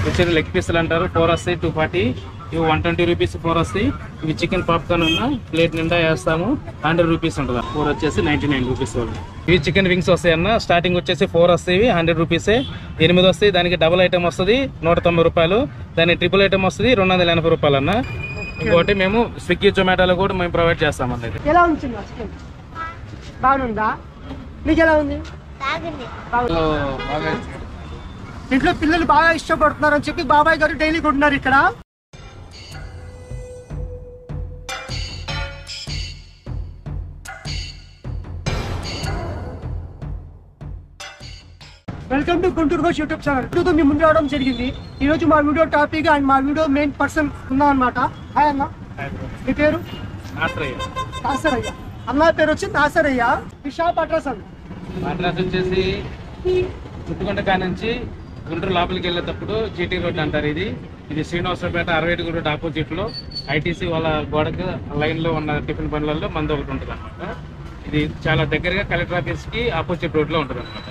వచ్చేది లెగ్ పీసులు అంటారు ఫోర్ వస్తాయి టూ ఫార్టీ ఇవి వన్ ట్వంటీ రూపీస్ ఫోర్ వస్తాయి ఇవి చికెన్ పాప్కార్న్ ఉన్న ప్లేట్ నిండా వేస్తాము హండ్రెడ్ రూపీస్ ఉంటుంది ఫోర్ వచ్చేసి నైన్టీ నైన్ రూపీస్ ఇవి చికెన్ వింగ్స్ వస్తాయి అన్న స్టార్టింగ్ వచ్చేసి ఫోర్ వస్తాయి హండ్రెడ్ రూపీసే ఎనిమిది వస్తాయి దానికి డబుల్ ఐటమ్ వస్తుంది నూట తొంభై రూపాయలు దానికి ట్రిపుల్ ఐటమ్ వస్తుంది రెండు వందల ఎనభై రూపాయలు అన్న ఇంకోటి మేము స్విగ్గీ జొమాటోలో కూడా మేము ప్రొవైడ్ చేస్తామన్న ఇది ఎలా ఉంది చిన్న చికెన్ బాగుందా నీకు ఎలా ఉంది బాగుంది. బాగా ఇంట్లో పిల్లలు బాగా ఇష్టపడుతున్నారు అని చెప్పి బాబాయ్ గారు డైలీ కొంటున్నారు ఇక్కడ welcome to Guntur Ghosh YouTube channel ఇప్పుడు మీ ముందు రావడం జరిగింది ఈ రోజు మా వీడియో టాపిక్ అండ్ మా వీడియో మెయిన్ పర్సన్ ఉన్నాం అనమాట హాయ్ అన్న మీ పేరు ఆశ్రయ నాసరయ్య అన్న పేరు వచ్చి నాసరయ్య ఈ షాప్ అడ్రస్ అన్న అడ్రస్ వచ్చేసి చుట్టుకొండ కా నుంచి గుంటూరు లోపలికి వెళ్ళేటప్పుడు జీటీ రోడ్ అంటారు ఇది ఇది శ్రీనివాసపేట అరవై ఏడు రోడ్ ఆపోజిట్ లో ఐటీసీ వాళ్ళ గోడకు లైన్ లో ఉన్న టిఫిన్ బండ్లలో మందు ఒకటి ఉంటుంది అనమాట ఇది చాలా దగ్గరగా కలెక్టర్ ఆఫీస్ కి ఆపోజిట్ రోడ్ లో ఉంటుంది అనమాట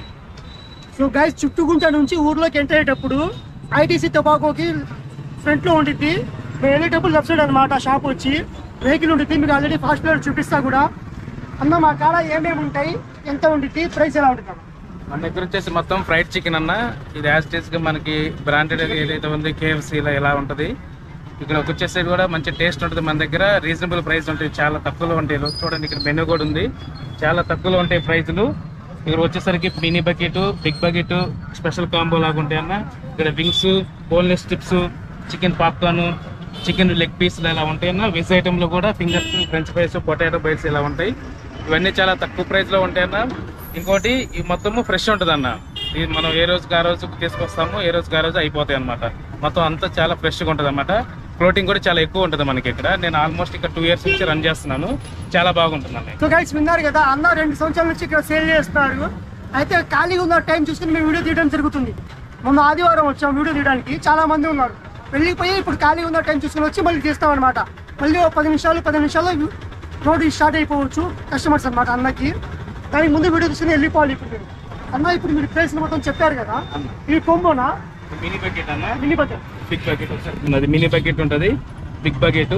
సో గైస్ చుట్టుగుంట నుంచి ఊర్లోకి ఎంటర్ అయ్యేటప్పుడు ఐటీసీ టొబాకోకి ఫ్రంట్ లో ఉండిద్ది మేము వెళ్ళేటప్పుడు లెఫ్ట్ సైడ్ అనమాట షాప్ వచ్చి వెహికల్ ఉండిద్ది మీకు ఆల్రెడీ ఫాస్ట్ ఫ్లోర్ చూపిస్తా కూడా అన్న మా కాడ ఏమేమి ఉంటాయి ఎంత ఉండిద్ది ప్రైస్ ఎలా ఉంటుంది అన్న? మన దగ్గర వచ్చేసి మొత్తం ఫ్రైడ్ చికెన్ అన్న ఇది యాజ్ టేస్ గా మనకి బ్రాండెడ్ ఏదైతే ఉంది KFC లో ఇలా ఉంటది ఇక్కడ వచ్చేసి కూడా మంచి టేస్ట్ ఉంటుంది మన దగ్గర రీజనబుల్ ప్రైస్ ఉంటాయి చాలా తక్కువలో ఉంటాయి చూడండి ఇక్కడ మెనూ కూడా ఉంది చాలా తక్కువలో ఉంటాయి ప్రైజులు ఇక్కడ వచ్చేసరికి mini bucket big bucket special combo లాగా ఉంటాయి అన్న ఇక్కడ wings boneless strips chicken popcorn chicken leg పీస్లు ఇలా ఉంటాయి అన్న వెజ్ ఐటెంలో కూడా fingers french fries potato bites ఇలా ఉంటాయి ఇవన్నీ చాలా తక్కువ ప్రైస్ లో ఉంటాయి అన్న ఇంకోటి ఈ మొత్తము ఫ్రెష్ ఉంటుంది అన్న ఇది మనం ఏ రోజుకి ఆ రోజు తీసుకొస్తాము ఏ రోజుకి ఆ రోజు అయిపోతాయి అనమాట మొత్తం అంతా చాలా ఫ్రెష్గా ఉంటుంది అనమాట ప్రోటీన్ కూడా చాలా ఎక్కువ ఉంటుంది మనకి ఇక్కడ నేను ఆల్మోస్ట్ ఇక్కడ టూ ఇయర్స్ నుంచి రన్ చేస్తున్నాను చాలా బాగుంటుంది అన్న సో గైస్ విన్నారు కదా అన్న రెండు సంవత్సరాల నుంచి ఇక్కడ సేల్ చేస్తున్నారు అయితే ఖాళీగా ఉన్న టైం చూసుకుని మేము వీడియో తీయడం జరుగుతుంది మొన్న ఆదివారం వచ్చాం వీడియో తీయడానికి చాలా మంది ఉన్నారు వెళ్ళిపోయి ఇప్పుడు ఖాళీగా ఉన్న టైం చూసుకుని వచ్చి మళ్ళీ తీస్తాం అనమాట మళ్ళీ ఒక పది నిమిషాలు పది నిమిషాల్లో రోడ్ స్టార్ట్ అయిపోవచ్చు కస్టమర్స్ అన్నమాట అన్నకి దానికి ముందు వీడియో తీసుకుని వెళ్ళిపోవాలి ఇప్పుడు మీరు అన్న ఇప్పుడు మీరు ప్లేస్ మొత్తం చెప్పారు కదా అన్న. ఇది కొంబోనా మినీ బకెట్ అన్న మినీ బజార్ బిగ్ బకెట్ అది మినీ బకెట్ ఉంటుంది బిగ్ బకెట్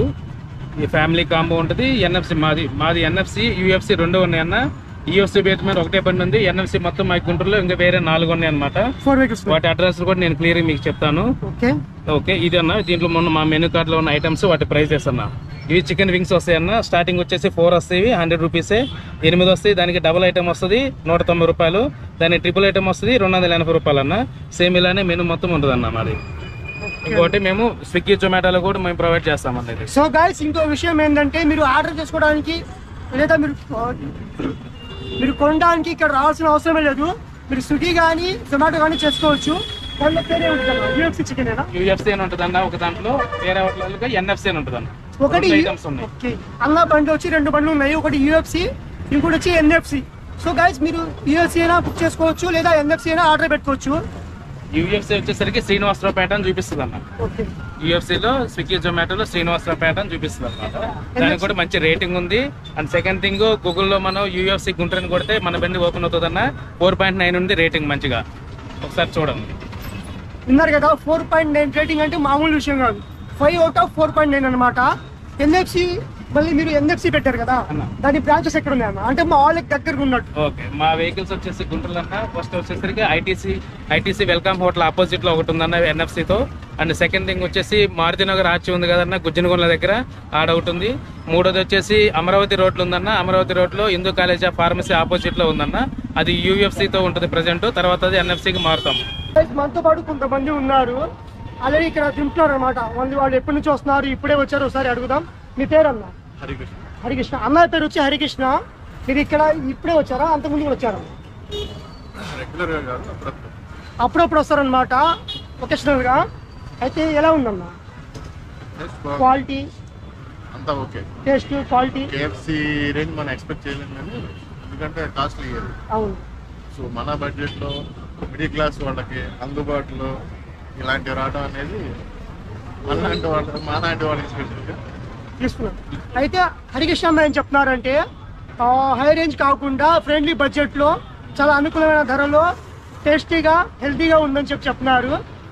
ఈ ఫ్యామిలీ కాంబో ఉంటుంది ఎన్ఎఫ్సి మాది మాది ఎన్ఎఫ్సి యూఎఫ్సి రెండు ఉన్నాయి అన్న యూఎఫ్సి బేట్ మీద ఒకటే బండి ఉంది ఎన్ఎఫ్సి మొత్తం మా గుంటూరులో ఇంకా వేరే నాలుగు ఉన్నాయి అనమాట ఫోర్ వెహికల్స్ వాటి అడ్రస్ కూడా నేను క్లియర్ మీకు చెప్తాను ఓకే ఓకే ఇది అన్న దీంట్లో మొన్న మా మెనూ కార్డ్ లో ఉన్న ఐటమ్స్ వాటి ప్రైజెస్ అన్న ఇవి చికెన్ వింగ్స్ వస్తాయి అన్న స్టార్టింగ్ వచ్చేసి ఫోర్ వస్తాయి హండ్రెడ్ రూపీసే ఎనిమిది వస్తాయి దానికి డబుల్ ఐటమ్ వస్తుంది నూట తొంభై రూపాయలు దానికి ట్రిపుల్ ఐటమ్ వస్తుంది రెండు వందల ఎనభై రూపాయలు అన్న సేమ్ ఇలానే మెనూ మొత్తం ఉంటుంది అన్న మాది ఇంకోటి మేము స్విగ్గీ జొమాటోలో కూడా మేము ప్రొవైడ్ చేస్తాం అన్న ఇది సో గైస్ ఇంకో విషయం ఏంటంటే మీరు ఆర్డర్ చేసుకోవడానికి లేదా మీరు మీరు కొనడానికి ఇక్కడ రావాల్సిన అవసరమే లేదు మీరు స్విగ్గీ కానీ జొమాటో కానీ చేసుకోవచ్చు దాంట్లో పేరే ఉంటుంది యూఎఫ్సీ చికెన్ యూఎఫ్సీ అని ఉంటుంది అన్న ఒక దాంట్లో వేరే వాటిలో ఎన్ఎఫ్సి అని ఉంటుంది అన్న ఒకటి రెండు items ఉన్నాయి ఓకే అన్న బండి వచ్చి రెండు బండ్లు ఉన్నాయి ఒకటి యూఎఫ్సి ఇంకోటి వచ్చి ఎన్ఎఫ్సి సో గైస్ మీరు యూఎఫ్సీ అయినా బుక్ చేసుకోవచ్చు లేదా ఎన్ఎఫ్సి అయినా ఆర్డర్ పెట్టుకోవచ్చు యూఎఫ్సీ వచ్చేసరికి శ్రీనివాసరావు పేట అని చూపిస్తుంది అన్న ఓకే UFC లో స్విగ్గీ జొమాటోలో శ్రీనివాసరావు పేట అని చూపిస్తుంది అనమాట దానికి కూడా మంచి రేటింగ్ ఉంది అండ్ సెకండ్ థింగ్ గూగుల్లో మనం యూఎఫ్సి గుంటూరుని కొడితే మన బండి ఓపెన్ అవుతుంది అన్న ఫోర్ పాయింట్ నైన్ ఉంది రేటింగ్ మంచిగా ఒకసారి చూడండి విన్నారు కదా ఫోర్ పాయింట్ నైన్ రేటింగ్ అంటే మామూలు విషయం కాదు five out of four point nine అనమాట ఎన్ఎఫ్సి మళ్ళీ మీరు ఎన్ఎఫ్సి పెట్టారు కదా అన్న. దాని బ్రాంచెస్ ఎక్కడ ఉన్నాయి అన్న అంటే మా వాళ్ళకి దగ్గరగా ఉన్నట్టు ఓకే మా వెహికల్స్ వచ్చేసి గుంటూరు అన్న ఫస్ట్ వచ్చేసరికి ITC ITC welcome hotel opposite లో ఒకటి ఉందన్న NFC తో అండ్ సెకండ్ థింగ్ వచ్చేసి మారుతి నగర్ ఆర్చి ఉంది కదన్న గుజ్జనగొండ దగ్గర ఆడ ఒకటి ఉంది మూడోది వచ్చేసి అమరావతి రోడ్లు ఉందన్న అమరావతి రోడ్ లో Hindu college of pharmacy opposite లో ఉందన్న అది UFC తో ఉంటుంది ప్రజెంట్ తర్వాత అది NFC కి మారుతాం Guys, మనతో పాటు కొంతమంది ఉన్నారు ఆల్రెడీ ఇక్కడ దింపుతున్నారు అనమాట వాళ్ళు వాళ్ళు ఎప్పటి నుంచి వస్తున్నారు ఇప్పుడే వచ్చారు ఒకసారి అడుగుదాం మీ పేరు అన్న హరికృష్ణ అన్నయ్య పేరు వచ్చి హరికృష్ణ మీరు ఇక్కడ ఇప్పుడే వచ్చారా అంతకుముందు కూడా వచ్చారా రెగ్యులర్ గా కాదు అప్పుడప్పుడు అప్పుడప్పుడు వస్తారనమాట ఒకేషనల్ గా అయితే ఎలా ఉందన్న Taste బాగుంది. క్వాలిటీ అంతా okay taste quality KFC range మనం ఎక్స్పెక్ట్ చేయలేము కానీ ఎందుకంటే కాస్ట్లీ ఇయర్ అవును సో మన బడ్జెట్ లో మిడిల్ క్లాస్ వాళ్ళకి అందుబాటులో ఇలాంటివి రావడం అనేది మనలాంటి వాళ్ళ మాలాంటి వాళ్ళకి స్పెషల్గా తీసుకున్నాను అయితే హరికృష్ణ అన్న ఏం చెప్తున్నారంటే హై రేంజ్ కాకుండా ఫ్రెండ్లీ బడ్జెట్లో చాలా అనుకూలమైన ధరలో టేస్టీగా హెల్తీగా ఉందని చెప్పి చెప్తున్నారు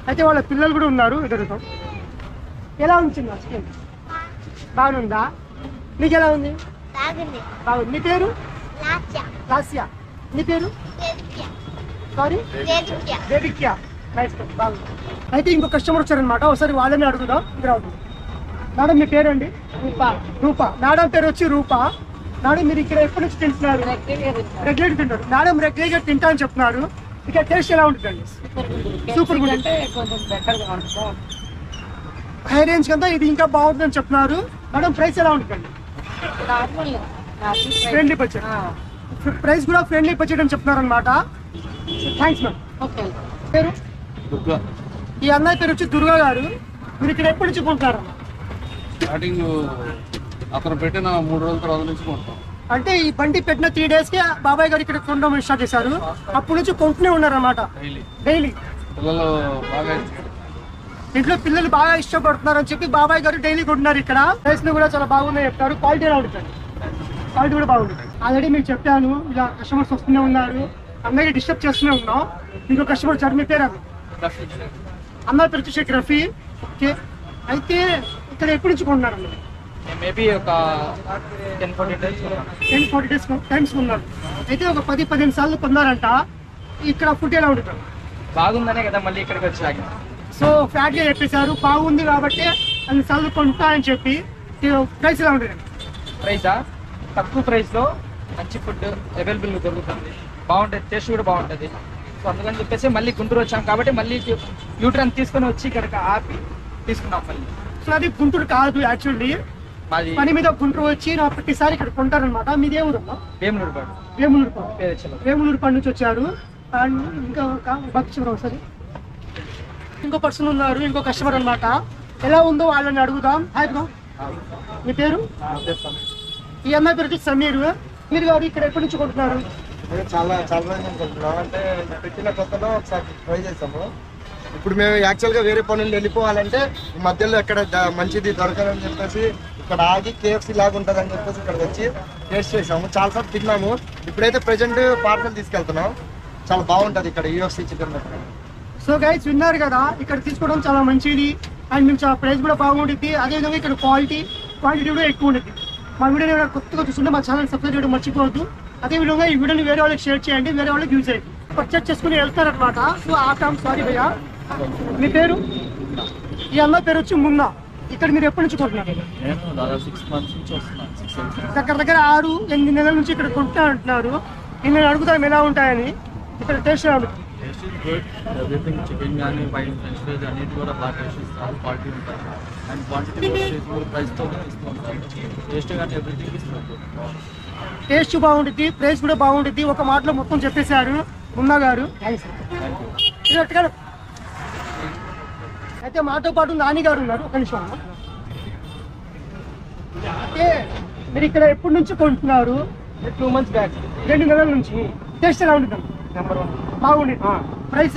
అయితే వాళ్ళ పిల్లలు కూడా ఉన్నారు ఇద్దరుతో ఎలా ఉంచిందా చికెన్ బాగుందా నీకు ఎలా ఉంది బాగుంది బాగుంది నీ పేరు లాస్య లాస్యా నీ పేరు వేదిక సారీ వేదిక దేవిక్య నైస్ బాగుంది అయితే ఇంకో కస్టమర్ వచ్చారనమాట ఒకసారి వాళ్ళని అడుగుదాం ఇక్కడ మేడం మీ పేరండి రూపా రూపా మేడం పేరు వచ్చి రూపా మేడం మీరు ఇక్కడ ఎప్పటి నుంచి తింటున్నారు రెగ్యులర్ తింటారు మేడం రెగ్యులర్ గా తింటా అని చెప్తున్నారు ఇక్కడ టేస్ట్ ఎలా ఉంటుందండి సూపర్ గుడ్ అంటే కొంచెం బెటర్గా ఉంటుంది హై రేంజ్ కంటే ఇది ఇంకా బాగుంటుందని చెప్తున్నారు మేడం ప్రైస్ ఎలా ఉంటుందండి normal normal friendly budget price కూడా ఫ్రెండ్లీ బడ్జెట్ అని చెప్తున్నారు అనమాట థ్యాంక్స్ మ్యామ్ ఓకే పేరు ఈ అన్నయ్య పేరు వచ్చి దుర్గా గారు మీరు ఇక్కడ ఎప్పటి నుంచి కొంటున్నారు స్టార్టింగ్ అతను పెట్టిన మూడు రోజుల తర్వాత నుంచి కొంటాం అంటే ఈ బండి పెట్టిన త్రీ డేస్ కి బాబాయ్ గారు ఇక్కడ కొనడం స్టార్ట్ చేశారు అప్పటి నుంచి కొంటూనే ఉన్నారు అనమాట డైలీ డైలీ పిల్లలు బాగా ఇష్టం. ఇంట్లో పిల్లలు బాగా ఇష్టపడుతున్నారు అని చెప్పి బాబాయ్ గారు డైలీ కొంటున్నారు ఇక్కడ ప్రైస్ కూడా చాలా బాగుందని చెప్తారు క్వాలిటీ ఎలా ఉంటుంది క్వాలిటీ కూడా బాగుంటుంది ఆల్రెడీ మీకు చెప్పాను ఇలా కస్టమర్స్ వస్తూనే ఉన్నారు అందరికీ డిస్టర్బ్ చేస్తూనే ఉన్నాం ఇంకో కస్టమర్ వచ్చారు మీ పేరు అన్న పేరు వచ్చి షేక్ రఫీ ఓకే అయితే ఇక్కడ ఎప్పటి నుంచి కొంటున్నారు అన్న మేబీ ఒక ten forty days ten forty days times ఉన్నారు అయితే ఒక పది పదిహేను సార్లు కొన్నారంట ఇక్కడ ఫుడ్ ఎలా ఉంటుంది బాగుందనే కదా మళ్ళీ ఇక్కడికి వచ్చాక సో ఫ్యాట్ గా చెప్పేశారు బాగుంది కాబట్టి అన్ని సార్లు కొంటా అని చెప్పి ప్రైస్ ఎలా ఉంటుంది ప్రైసా తక్కువ ప్రైస్లో మంచి ఫుడ్ అవైలబుల్ దొరుకుతుంది బాగుంటుంది టేస్ట్ కూడా బాగుంటుంది సో అందుకని చెప్పేసి మళ్ళీ గుంటూరు వచ్చాం కాబట్టి మళ్ళీ యూట్రన్ తీసుకొని వచ్చి ఇక్కడికి ఆపి తీసుకున్నాం మళ్ళీ సో అది గుంటూరు కాదు యాక్చువల్లీ మాది పని మీద గుంటూరు వచ్చి నా ప్రతిసారి ఇక్కడ కొంటారనమాట మీది ఏ ఊరమ్మా వేములూరు పాడు వేములూరు పాడు పేరు చెల్లెలు వేములూరు పాడు నుంచి వచ్చారు అండ్ ఇంకా ఒక భక్తి ఒకసారి ఇంకో పర్సన్ ఉన్నారు ఇంకో కస్టమర్ అన్నమాట ఎలా ఉందో వాళ్ళని అడుగుదాం హాయ్ బ్రో మీ పేరు ఈ అమ్మాయి పేరు వచ్చి సమీర్ మీరు గారు ఇక్కడ ఎప్పటి నుంచి కొంటున్నారు మేము చాలా చాలా రోజులు అనుకుంటున్నాం అంటే పెట్టిన కొత్తలో ఒకసారి ట్రై చేసాము ఇప్పుడు మేము యాక్చువల్గా వేరే పనులు వెళ్ళిపోవాలంటే ఈ మధ్యలో ఎక్కడ ద- మంచిది దొరకదని చెప్పేసి ఇక్కడ ఆగి కేఎఫ్సీ లాగా ఉంటుందని చెప్పేసి ఇక్కడికి వచ్చి టేస్ట్ చేసాము చాలాసార్లు తిన్నాము ఇప్పుడైతే ప్రజెంట్ పార్సల్ తీసుకెళ్తున్నాం చాలా బాగుంటుంది ఇక్కడ యూఎఫ్సీ చికెన్ సో గైస్ విన్నారు కదా ఇక్కడ తీసుకోవడం చాలా మంచిది అండ్ మేము చాలా ప్రైస్ కూడా బాగుంటుంది అదేవిధంగా ఇక్కడ క్వాలిటీ క్వాంటిటీ కూడా ఎక్కువ ఉంటుంది మా వీడియోని ఎవరైనా కొత్తగా చూస్తుంటే మా ఛానల్ సబ్స్క్రైబ్ చేయడం మర్చిపోవద్దు అదేవిధంగా ఈ వీడియోని వేరే వాళ్ళకి షేర్ చేయండి వేరే వాళ్ళకి యూజ్ అయ్యింది పర్చేస్ చేసుకుని వెళ్తారనమాట సో ఆటాం సారీ భయ్యా మీ పేరు ఈ అన్న పేరు వచ్చి మున్నా ఇక్కడ మీరు ఎప్పటి నుంచి కొంటున్నారు నేను దాదాపు సిక్స్ మంత్స్ నుంచి వస్తున్నాను సిక్స్ సెవెన్ దగ్గర దగ్గర ఆరు ఎనిమిది నెలల నుంచి ఇక్కడ కొంటా అంటున్నారు నేను అడుగుతాం ఎలా ఉంటాయని ఇక్కడ టేస్ట్ ఎలా ఉంటుంది taste is good everything chicken కానీ బయట ఫ్రెంచ్ ఫ్రైస్ అన్నిటి కూడా బాగా టేస్ట్ ఇస్తారు క్వాలిటీ ఉంటుంది అండ్ క్వాంటిటీ కూడా ప్రైస్తో ఇస్తూ ఉంటారు టేస్ట్ కానీ ఎవ్రీథింగ్ ఇస్ గుడ్ టేస్ట్ బాగుంటుంది ప్రైస్ కూడా బాగుంటుంది ఒక మాటలో మొత్తం చెప్పేశారు మున్నా గారు థ్యాంక్ యూ ఇది అట్టుగా- అయితే మాతో పాటు నాని గారు ఉన్నారు ఒక నిమిషం అన్న. అయితే మీరు ఇక్కడ ఎప్పటి నుంచి కొంటున్నారు టూ మంత్స్ బ్యాక్ రెండు నెలల నుంచి టేస్ట్ ఎలా ఉంటుంది నెంబర్ వన్ బాగుంది ప్రైస్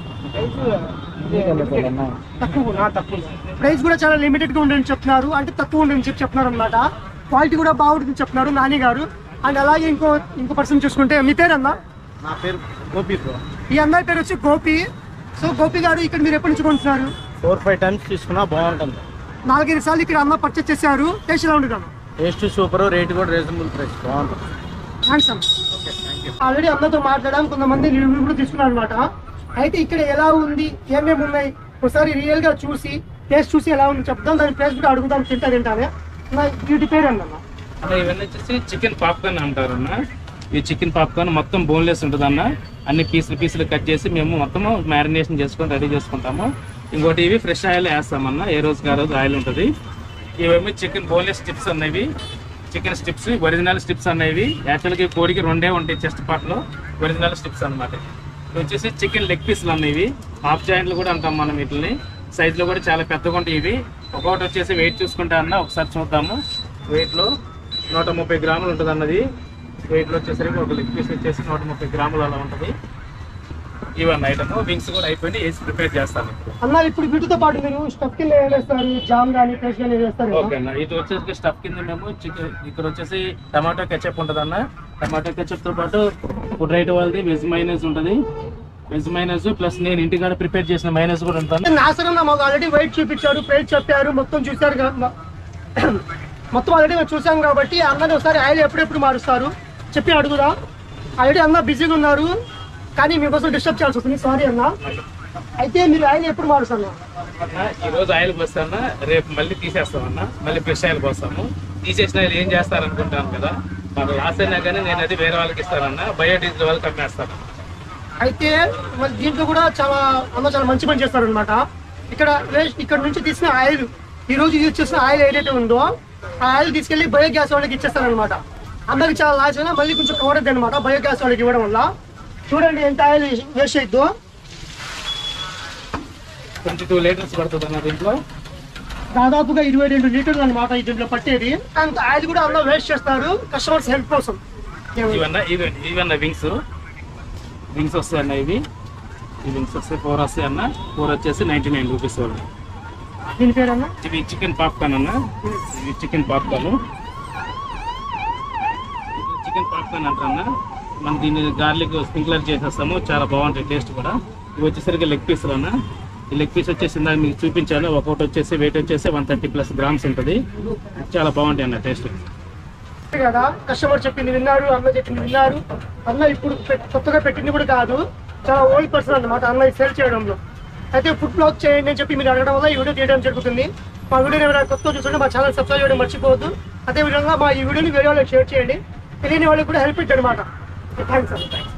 తక్కువ ప్రైస్ తక్కువ ప్రైస్ కూడా చాలా లిమిటెడ్ గా ఉందని చెప్తున్నారు అంటే తక్కువ ఉందని చెప్పి చెప్తున్నారు అనమాట క్వాలిటీ కూడా బాగుంటుంది చెప్తున్నారు నాని గారు అండ్ అలాగే ఇంకో ఇంకో పర్సన్ చూసుకుంటే మీ పేరు అన్న నా పేరు గోపి బ్రో ఈ అమ్మాయి పేరు వచ్చి గోపి సో గోపి గారు ఇక్కడ మీరు ఎప్పటి నుంచి కొంటున్నారు ఫోర్ ఫైవ్ టైమ్స్ తీసుకున్నా బాగుంటుంది నాలుగైదు సార్లు ఇక్కడ అన్న పర్చేస్ చేశారు టేస్ట్ ఎలా ఉంటుంది అన్న టేస్ట్ సూపర్ రేట్ కూడా రీజనబుల్ ప్రైస్ బాగుంటుంది థ్యాంక్స్ అన్న ఆల్రెడీ అన్నతో మాట్లాడాం కొంతమంది రివ్యూ కూడా తీసుకున్నారు అనమాట అయితే ఇక్కడ ఎలా ఉంది ఏమేమి ఉన్నాయి ఒకసారి రియల్ గా చూసి టేస్ట్ చూసి ఎలా ఉంది చెప్తాం దాని ప్రైస్ కూడా అడుగుదాం తింటా తింటానే నా వీటి పేరు అన్న అన్న ఇవన్నీ వచ్చేసి చికెన్ పాప్కార్న్ అంటారు అన్న ఈ చికెన్ పాప్కార్న్ మొత్తం బోన్లెస్ ఉంటుంది అన్న అన్ని పీసులు పీసులు కట్ చేసి మేము మొత్తం మ్యారినేషన్ చేసుకొని రెడీ చేసుకుంటాము ఇంకోటి ఇవి ఫ్రెష్ ఆయిల్ వేస్తామన్న ఏ రోజుకి ఆ రోజు ఆయిల్ ఉంటుంది ఇవేమి చికెన్ బోన్లెస్ స్టిప్స్ అన్నవి చికెన్ స్టిప్స్ ఒరిజినల్ స్టిప్స్ అనేవి యాక్చువల్గా కోడికి రెండే ఉంటాయి చెస్ట్ పార్ట్లో ఒరిజినల్ స్టిప్స్ అన్నమాట ఇవి వచ్చేసి చికెన్ లెగ్ పీసులు అన్నవి హాఫ్ జాయింట్లు కూడా అంటాం మనం వీటిని సైజులో కూడా చాలా పెద్దగా ఉంటాయి ఇవి ఒక్కొక్కటి వచ్చేసి వెయిట్ చూసుకుంటా అన్న ఒకసారి చూద్దాము వెయిట్లో నూట ముప్పై గ్రాములు ఉంటుంది అన్నది వెయిట్లో వచ్చేసరికి ఒక లెగ్ పీస్ వచ్చేసి నూట ముప్పై గ్రాములు అలా ఉంటుంది ఇవన్నీ ఐటమ్ వింగ్స్ కూడా అయిపోయి వేసి ప్రిపేర్ చేస్తాను అన్న ఇప్పుడు వీటితో పాటు మీరు స్టఫ్ కింద ఏం వేస్తారు జామ్ కానీ ఫ్రెష్ కానీ వేస్తారు కదా? ఓకే అన్న ఇది వచ్చేసి స్టఫ్ కింద మేము చికెన్ ఇక్కడ వచ్చేసి టమాటో కెచప్ ఉంటుంది అన్న టమాటో కెచప్ తో పాటు ఫుడ్ రైట్ వాళ్ళది వెజ్ మైనస్ ఉంటుంది వెజ్ మైనస్ ప్లస్ నేను ఇంటికాడ ప్రిపేర్ చేసిన మైనస్ కూడా ఉంటాను నాసరన్న మాకు ఆల్రెడీ వెయిట్ చూపించారు ప్రైస్ చెప్పారు మొత్తం చూశారు కా- మ- మొత్తం ఆల్రెడీ మేము చూసాం కాబట్టి అన్నని ఒకసారి ఆయిల్ ఎప్పుడెప్పుడు మారుస్తారు చెప్పి అడుగుదా ఆల్రెడీ అన్న బిజీగా ఉన్నారు కానీ మీకోసం డిస్టర్బ్ చేయాల్సి వస్తుంది సారీ అన్న అయితే మీరు ఆయిల్ ఎప్పుడు మారుస్తారు అన్న, ఈ రోజు ఆయిల్ పోస్తాను రేపు మళ్ళీ తీసేస్తామన్న మళ్ళీ ఫ్రెష్ ఆయిల్ పోస్తాము తీసేసిన ఆయిల్ ఏం చేస్తారు అనుకుంటాను కదా మాకు లాస్ అయినా కానీ నేను అది వేరే వాళ్ళకి ఇస్తానన్న బయోడీజిల్ వాళ్ళకి అమ్మేస్తాను అయితే మరి దీంట్లో కూడా చాలా అన్న చాలా మంచి పని చేస్తారు అనమాట ఇక్కడ వేస్ట్ ఇక్కడ నుంచి తీసిన ఆయిల్ ఈ రోజు యూజ్ చేసిన ఆయిల్ ఏదైతే ఉందో ఆ ఆయిల్ తీసుకెళ్లి బయోగ్యాస్ వాళ్ళకి ఇచ్చేస్తారనమాట అందరికి చాలా లాస్ అయినా మళ్ళీ కొంచెం కవర్ అవుతుంది అనమాట బయోగ్యాస్ వాళ్ళకి ఇవ్వడం వల్ల చూడండి ఎంత ఆయిల్ వేస్ట్ అవుతుందో ట్వంటీ టూ లీటర్స్ పడుతుంది అన్న దీంట్లో దాదాపుగా ఇరవై రెండు లీటర్లు అనమాట ఈ దీంట్లో పట్టేది అంత ఆయిల్ కూడా అన్న వేస్ట్ చేస్తారు కస్టమర్స్ హెల్ప్ కోసం ఇవన్న ఇవి ఇవన్న వింగ్స్ వింగ్స్ వస్తాయి అన్న ఇవి ఈ వింగ్స్ వస్తాయి ఫోర్ వస్తాయి అన్న ఫోర్ వచ్చేసి నైంటీ నైన్ రూపీస్ వాళ్ళు దీని పేరు అన్న ఇవి చికెన్ పాప్కార్న్ అన్న ఇవి చికెన్ పాప్కార్న్ చికెన్ పాప్కార్న్ అంటారన్న మనం దీన్ని గార్లిక్ స్ప్రింక్లర్ చేసేస్తాము చాలా బాగుంటాయి టేస్ట్ కూడా ఇవి వచ్చేసరికి లెగ్ పీసులు అన్న ఈ లెగ్ పీస్ వచ్చేసి ఇందాక మీకు చూపించాను ఒక్కొక్కటి వచ్చేసి వెయిట్ వచ్చేసి వన్ థర్టీ ప్లస్ గ్రామ్స్ ఉంటుంది చాలా బాగుంటాయి అన్న టేస్ట్ కదా కస్టమర్ చెప్పింది విన్నారు అన్న చెప్పింది విన్నారు అన్న ఇప్పుడు పెట్- కొత్తగా పెట్టింది కూడా కాదు చాలా ఓల్డ్ పర్సన్ అన్నమాట అన్న సెల్ చేయడంలో అయితే ఫుడ్ బ్లాగ్ చేయండి అని చెప్పి మీరు అడగడం వల్ల ఈ వీడియో తీయడం జరుగుతుంది మా వీడియోని ఎవరైనా కొత్త చూస్తుంటే మా ఛానల్ సబ్స్క్రైబ్ చేయడం మర్చిపోవద్దు అదే విధంగా మా ఈ వీడియోని వేరే వాళ్ళకి షేర్ చేయండి తెలియని వాళ్ళకి కూడా హెల్ప్ ఇచ్చండి అనమాట థ్యాంక్స్ అన్న థ్యాంక్స్